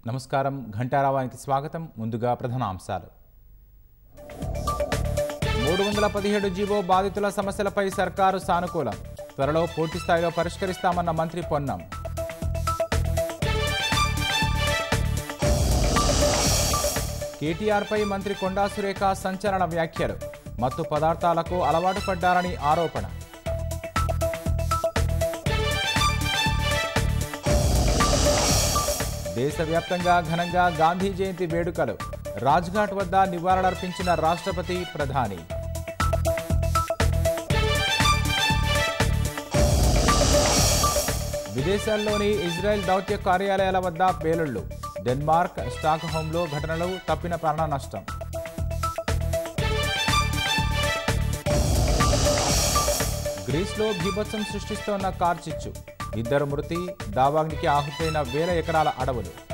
నమస్కారం ఘంటారావానికి స్వాగతం ముందుగా ప్రధానాంశాలు మూడు వందల పదిహేడు జీవో బాధితుల సమస్యలపై సర్కారు సానుకూలం త్వరలో పూర్తి స్థాయిలో పరిష్కరిస్తామన్న మంత్రి పొన్నం కేటీఆర్పై మంత్రి కొండా సురేఖ సంచలన వ్యాఖ్యలు మత్తు పదార్థాలకు అలవాటు పడ్డారని ఆరోపణ దేశవ్యాప్తంగా ఘనంగా గాంధీ జయంతి వేడుకలు రాజ్ఘాట్ వద్ద నివాళులర్పించిన రాష్ట్రపతి ప్రధాని విదేశాల్లోని ఇజ్రాయెల్ దౌత్య కార్యాలయాల వద్ద పేలుళ్లు డెన్మార్క్ స్టాక్ హోంలో ఘటనలు తప్పిన ప్రాణ నష్టం గ్రీస్లో బీభత్సం సృష్టిస్తోన్న కార్చిచ్చు ఇద్దరు మృతి దావాగ్నికి ఆహుతైన వేల ఎకరాల అడవులు